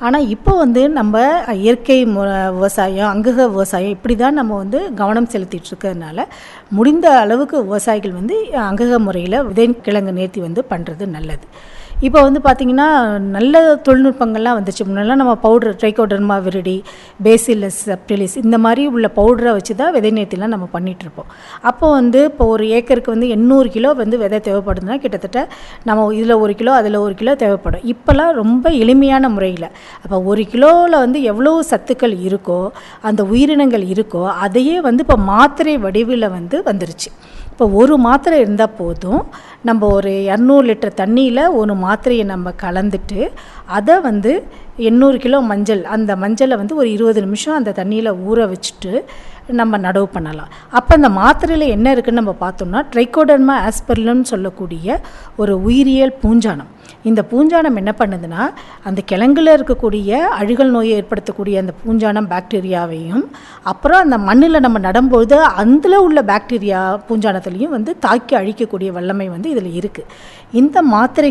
ஆனால் இப்போ வந்து நம்ம இயற்கை மு விவசாயம் அங்கக விவசாயம் இப்படி தான் நம்ம வந்து கவனம் செலுத்திட்டு இருக்கிறதுனால முடிந்த அளவுக்கு விவசாயிகள் வந்து அங்கக முறையில் விதைக்கிழங்கு நேர்த்தி வந்து பண்ணுறது நல்லது இப்போ வந்து பார்த்திங்கன்னா நல்ல தொழில்நுட்பங்கள்லாம் வந்துச்சு முன்னெல்லாம் நம்ம powder trichoderma viride bacillus subtilis இந்த மாதிரி உள்ள பவுடரை வச்சு தான் விதை நேர்த்திலாம் நம்ம பண்ணிகிட்டு இருப்போம் அப்போ வந்து இப்போ ஒரு ஏக்கருக்கு வந்து எண்ணூறு கிலோ வந்து விதை தேவைப்படுதுன்னா கிட்டத்தட்ட நம்ம இதில் ஒரு கிலோ அதில் ஒரு கிலோ தேவைப்படும் இப்போல்லாம் ரொம்ப எளிமையான முறையில் அப்போ ஒரு கிலோவில் வந்து எவ்வளோ சத்துக்கள் இருக்கோ அந்த உயிரினங்கள் இருக்கோ அதையே வந்து இப்போ மாத்திரை வடிவில் வந்து வந்துருச்சு இப்போ ஒரு மாத்திரை இருந்தால் போதும் நம்ம ஒரு இரநூறு லிட்டர் தண்ணியில் ஒரு மாத்திரையை நம்ம கலந்துட்டு அதை வந்து எண்ணூறு கிலோ மஞ்சள் அந்த மஞ்சளை வந்து ஒரு இருபது நிமிஷம் அந்த தண்ணியில் ஊற வச்சுட்டு நம்ம நடவு பண்ணலாம் அப்போ அந்த மாத்திரையில் என்ன இருக்குன்னு நம்ம பார்த்தோம்னா ட்ரைகோடர்மா ஆஸ்பெர்லம்னு சொல்லக்கூடிய ஒரு உயிரியல் பூஞ்சானம் இந்த பூஞ்சானம் என்ன பண்ணுதுன்னா அந்த கிழங்குல இருக்கக்கூடிய அழுகல் நோயை ஏற்படுத்தக்கூடிய அந்த பூஞ்சானம் பாக்டீரியாவையும் அப்புறம் அந்த மண்ணில் நம்ம நடும்போது அதில் உள்ள பாக்டீரியா பூஞ்சானத்துலேயும் வந்து தாக்கி அழிக்கக்கூடிய வல்லமை வந்து இதில் இருக்குது இந்த மாத்திரை